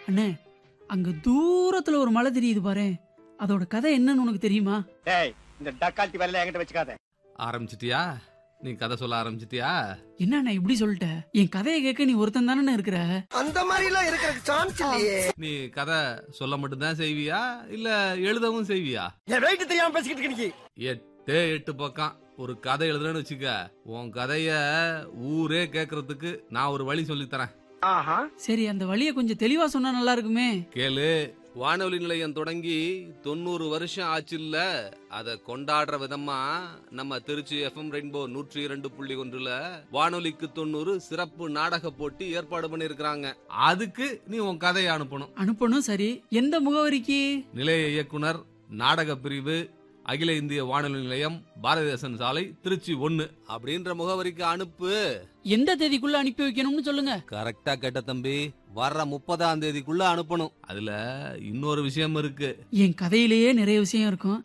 அண்ணே அங்க தூரத்துல ஒரு மலை தெரியுது பாரு அதோட கதை என்னன்னு உனக்கு தெரியுமா டேய் இந்த டக்கால்ட்டி வேலையில என்கிட்ட வச்சுக்காத ஆரம்பிச்சிட்டியா நீ கதை சொல்ல ஆரம்பிச்சிட்டியா என்ன இப்படி சொல்லிட்ட என் கதையை கேட்க நீ ஒருத்தன் தானே இருக்கிற அந்த மாதிரி எல்லாம் இருக்கிறதுக்கு சான்ஸ் இல்லையே நீ கதை சொல்ல மட்டும்தான் செய்வியா இல்ல எழுதவும் செய்வியா என் வெயிட் தெரியாம பேசிக்கிட்டு இருக்க நீ எட்டே எட்டு பக்கம் ஒரு கதை எழுதுறேன்னு வச்சுக்க உன் கதைய ஊரே கேக்குறதுக்கு நான் ஒரு வழி சொல்லித் தரேன் ஆஹா சரி அந்த வழியை கொஞ்சம் தெளிவா சொன்னா நல்லா இருக்குமே கேளு வானொலி நிலையம் தொடங்கி தொண்ணூறு வருஷம் ஆச்சுல்ல அத கொண்டாடுற விதமா நம்ம திருச்சி எஃப்எம் ரெயின்போ நூற்றி இரண்டு புள்ளி ஒன்றுல வானொலிக்கு தொண்ணூறு சிறப்பு நாடக போட்டி ஏற்பாடு பண்ணிருக்கிறாங்க அதுக்கு நீ உன் கதையை அனுப்பணும் அனுப்பணும் சரி எந்த முகவரிக்கு நிலைய இயக்குனர் நாடக பிரிவு அகில இந்திய வானொலி நிலையம் பாரதிதாசன் சாலை திருச்சி ஒன்னு அப்படின்ற முகவரிக்கு அனுப்பு எந்த தேதிக்குள்ள அனுப்பி வைக்கணும்னு சொல்லுங்க கரெக்டா கேட்ட தம்பி வர்ற முப்பதாம் தேதிக்குள்ள அனுப்பணும் அதுல இன்னொரு விஷயம் இருக்கு என் கதையிலேயே நிறைய விஷயம் இருக்கும்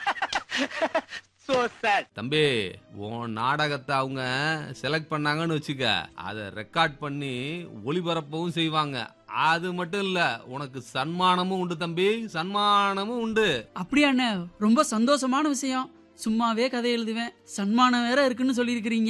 சோ சார் தம்பி உன் நாடகத்தை அவங்க செலக்ட் பண்ணாங்கன்னு வச்சுக்க அதை ரெக்கார்ட் பண்ணி ஒளிபரப்பவும் செய்வாங்க அது மட்டும் இல்ல உனக்கு சன்மானமும் உண்டு தம்பி சன்மானமும் உண்டு அப்படியா அண்ணே ரொம்ப சந்தோஷமான விஷயம் சும்மாவே கதை எழுதுவேன் சன்மானம் வேற இருக்குன்னு சொல்லியிருக்கிறீங்க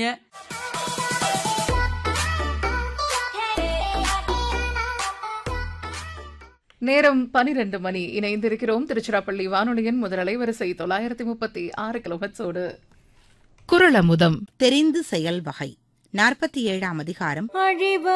நேரம் பனிரெண்டு மணி இணைந்திருக்கிறோம் திருச்சிராப்பள்ளி வானொலியின் முதல் அலைவரிசை தொள்ளாயிரத்தி முப்பத்தி ஆறு கிலோஹெட்ஸோடு குரலமுதம் தெரிந்து செயல் வகை நாற்பத்தி ஏழாம் அதிகாரம் அழிவ